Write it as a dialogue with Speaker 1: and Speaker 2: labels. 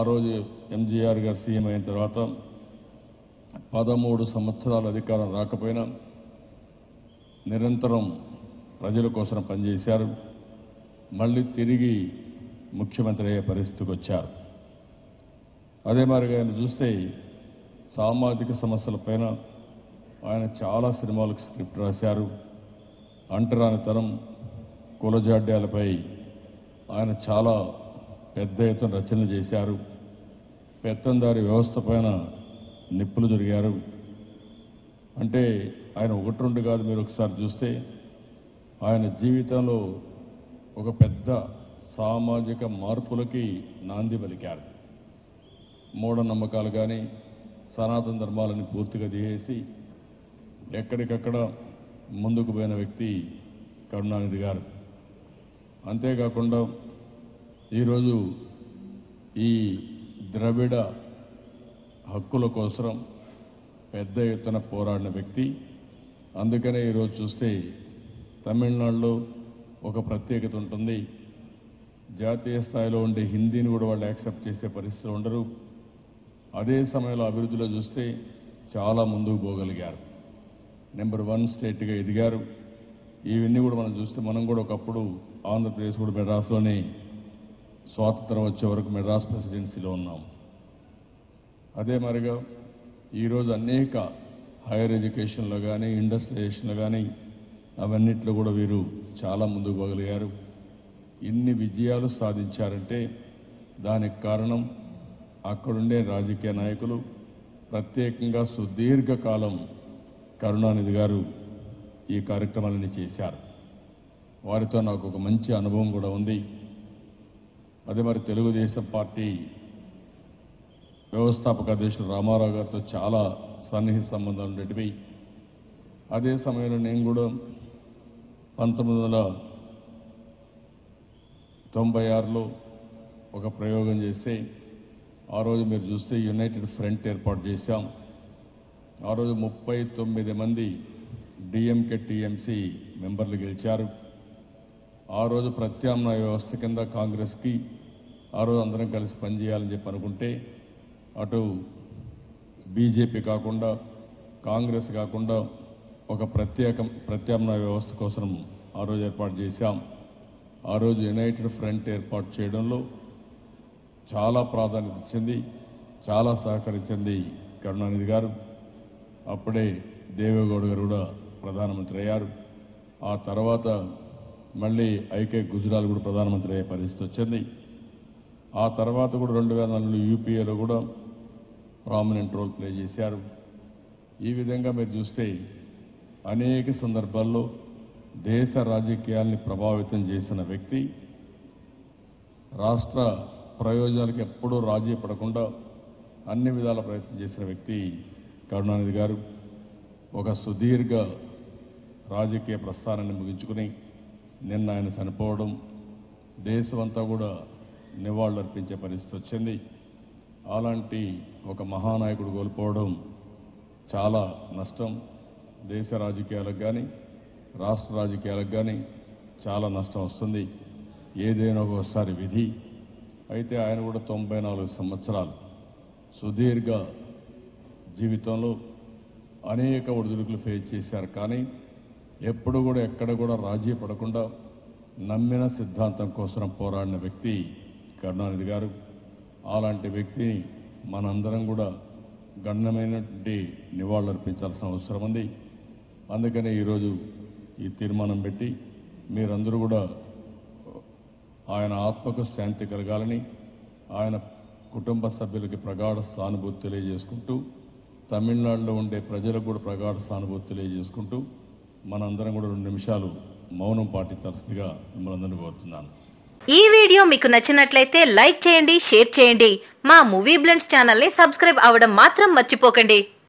Speaker 1: రోజు ఎంజీఆర్ గారు సీఎం అయిన తర్వాత పదమూడు సంవత్సరాల అధికారం రాకపోయినా నిరంతరం ప్రజల కోసం పనిచేశారు మళ్ళీ తిరిగి ముఖ్యమంత్రి అయ్యే పరిస్థితికి వచ్చారు అదే మరిగా ఆయన చూస్తే సామాజిక సమస్యలపైన ఆయన చాలా సినిమాలకు స్క్రిప్ట్ రాశారు అంటరానితనం కులజాడ్యాలపై ఆయన చాలా పెద్ద ఎత్తున రచనలు చేశారు పెత్తందారి వ్యవస్థ పైన నిప్పులు జరిగారు అంటే ఆయన ఒకటి రెండు కాదు మీరు ఒకసారి చూస్తే ఆయన జీవితంలో ఒక పెద్ద సామాజిక మార్పులకి నాంది పలికారు మూఢనమ్మకాలు కానీ సనాతన ధర్మాలని పూర్తిగా తీసేసి ఎక్కడికక్కడ ముందుకు పోయిన వ్యక్తి కరుణానిధి గారు అంతేకాకుండా ఈరోజు ఈ ద్రవిడ హక్కుల కోసం పెద్ద ఎత్తున పోరాడిన వ్యక్తి అందుకనే ఈరోజు చూస్తే తమిళనాడులో ఒక ప్రత్యేకత ఉంటుంది జాతీయ స్థాయిలో ఉండే హిందీని కూడా వాళ్ళు యాక్సెప్ట్ చేసే పరిస్థితులు ఉండరు అదే సమయంలో అభివృద్ధిలో చూస్తే చాలా ముందుకు పోగలిగారు నెంబర్ వన్ స్టేట్గా ఎదిగారు ఇవన్నీ కూడా మనం చూస్తే మనం కూడా ఒకప్పుడు ఆంధ్రప్రదేశ్ కూడా మెడ్రాస్లోనే స్వాతంత్రం వచ్చే వరకు మెడ్రాస్ ప్రెసిడెన్సీలో ఉన్నాం అదే మరిగా ఈరోజు అనేక హైయర్ ఎడ్యుకేషన్లో కానీ ఇండస్ట్రియలైజేషన్లో కానీ అవన్నిట్లో కూడా వీరు చాలా ముందుకు పోగలిగారు ఇన్ని విజయాలు సాధించారంటే దానికి కారణం అక్కడుండే రాజకీయ నాయకులు ప్రత్యేకంగా సుదీర్ఘకాలం కరుణానిధి గారు ఈ కార్యక్రమాలని చేశారు వారితో నాకు ఒక మంచి అనుభవం కూడా ఉంది అదే మరి తెలుగుదేశం పార్టీ వ్యవస్థాపక అధ్యక్షుడు రామారావు గారితో చాలా సన్నిహిత సంబంధాలు ఉండేటివి అదే సమయంలో నేను కూడా పంతొమ్మిది వందల తొంభై ఆరులో ఒక ప్రయోగం చేస్తే ఆ రోజు మీరు చూస్తే యునైటెడ్ ఫ్రంట్ ఏర్పాటు చేశాం ఆ రోజు ముప్పై తొమ్మిది మంది డిఎంకే టీఎంసీ మెంబర్లు గెలిచారు ఆ రోజు ప్రత్యామ్నాయ వ్యవస్థ కింద కాంగ్రెస్కి ఆ రోజు అందరం కలిసి పనిచేయాలని చెప్పి అనుకుంటే అటు బీజేపీ కాకుండా కాంగ్రెస్ కాకుండా ఒక ప్రత్యేక ప్రత్యామ్నాయ వ్యవస్థ కోసం ఆ రోజు ఏర్పాటు చేశాం ఆ రోజు యునైటెడ్ ఫ్రంట్ ఏర్పాటు చేయడంలో చాలా ప్రాధాన్యత ఇచ్చింది చాలా సహకరించింది కరుణానిధి గారు అప్పుడే దేవేగౌడ గారు కూడా ప్రధానమంత్రి అయ్యారు ఆ తర్వాత మళ్ళీ ఐకే గుజరాల్ కూడా ప్రధానమంత్రి అయ్యే పరిస్థితి వచ్చింది ఆ తర్వాత కూడా రెండు వేల నాలుగులో యూపీఏలో కూడా ప్రామినెంట్ రోల్ ప్లే చేశారు ఈ విధంగా మీరు చూస్తే అనేక సందర్భాల్లో దేశ రాజకీయాల్ని ప్రభావితం చేసిన వ్యక్తి రాష్ట్ర ప్రయోజనాలకు ఎప్పుడూ రాజీ పడకుండా అన్ని విధాల ప్రయత్నం చేసిన వ్యక్తి కరుణానిధి గారు ఒక సుదీర్ఘ రాజకీయ ప్రస్థానాన్ని ముగించుకుని నిన్న ఆయన చనిపోవడం దేశమంతా కూడా నివాళులర్పించే పరిస్థితి వచ్చింది అలాంటి ఒక మహానాయకుడు కోల్పోవడం చాలా నష్టం దేశ రాజకీయాలకు కానీ రాష్ట్ర రాజకీయాలకు కానీ చాలా నష్టం వస్తుంది ఏదైనా ఒకసారి విధి అయితే ఆయన కూడా తొంభై నాలుగు సంవత్సరాలు సుదీర్ఘ జీవితంలో అనేక ఒడిదుడుకులు ఫేస్ చేశారు కానీ ఎప్పుడు కూడా ఎక్కడ కూడా రాజీ పడకుండా నమ్మిన సిద్ధాంతం కోసం పోరాడిన వ్యక్తి కరుణానిధి గారు అలాంటి వ్యక్తిని మనందరం కూడా గణనమైనటువంటి నివాళులర్పించాల్సిన అవసరం ఉంది అందుకనే ఈరోజు ఈ తీర్మానం పెట్టి మీరందరూ కూడా ఆయన ఆత్మకు శాంతి కలగాలని ఆయన కుటుంబ సభ్యులకి ప్రగాఢ సానుభూతి తెలియజేసుకుంటూ తమిళనాడులో ఉండే ప్రజలకు కూడా ప్రగాఢ సానుభూతి తెలియజేసుకుంటూ మనందరం కూడా రెండు నిమిషాలు మౌనం పాటించాల్సిందిగా మిమ్మల్ని అందరినీ కోరుతున్నాను
Speaker 2: ఈ వీడియో మీకు నచ్చినట్లయితే లైక్ చేయండి షేర్ చేయండి మా మూవీ బ్లెండ్స్ ఛానల్ని సబ్స్క్రైబ్ అవ్వడం మాత్రం మర్చిపోకండి